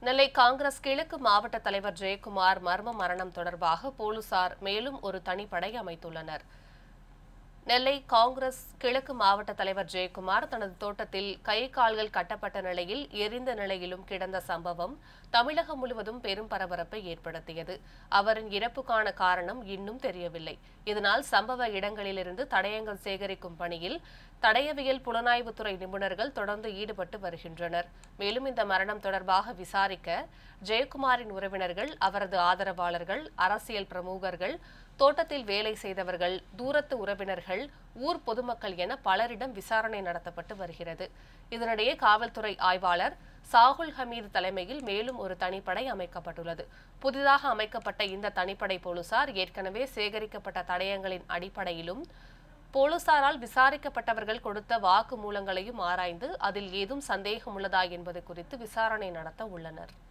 நெல்லை காங்கிரஸ் கிழக்கு மாவட்ட தலைவர் ஜெயக்குமார் மர்ம மரணம் தொடர்பாக போலீசார் மேலும் ஒரு தனிப்படை அமைத்துள்ளனர் நெல்லை காங்கிரஸ் கிழக்கு மாவட்ட தலைவர் ஜெயக்குமார் தனது தோட்டத்தில் கை கால்கள் கட்டப்பட்ட நிலையில் எரிந்த நிலையிலும் கிடந்த சம்பவம் தமிழகம் முழுவதும் பெரும் பரபரப்பை ஏற்படுத்தியது அவரின் இறப்புக்கான காரணம் இன்னும் தெரியவில்லை இதனால் சம்பவ இடங்களிலிருந்து தடயங்கள் சேகரிக்கும் பணியில் தடயவியல் புலனாய்வுத்துறை நிபுணர்கள் தொடர்ந்து ஈடுபட்டு வருகின்றனர் மேலும் இந்த மரணம் தொடர்பாக விசாரிக்க ஜெயக்குமாரின் உறவினர்கள் அவரது ஆதரவாளர்கள் அரசியல் பிரமுகர்கள் தோட்டத்தில் வேலை செய்தவர்கள் தூரத்து உறவினர்கள் ஊர் பொதுமக்கள் என பலரிடம் விசாரணை நடத்தப்பட்டு வருகிறது இதனிடையே காவல்துறை ஆய்வாளர் சாகுல் ஹமீது தலைமையில் மேலும் ஒரு தனிப்படை அமைக்கப்பட்டுள்ளது புதிதாக அமைக்கப்பட்ட இந்த தனிப்படை போலீசார் ஏற்கனவே சேகரிக்கப்பட்ட தடயங்களின் அடிப்படையிலும் போலீசாரால் விசாரிக்கப்பட்டவர்கள் கொடுத்த வாக்குமூலங்களையும் ஆராய்ந்து அதில் ஏதும் சந்தேகம் உள்ளதா என்பது குறித்து விசாரணை நடத்த உள்ளனர்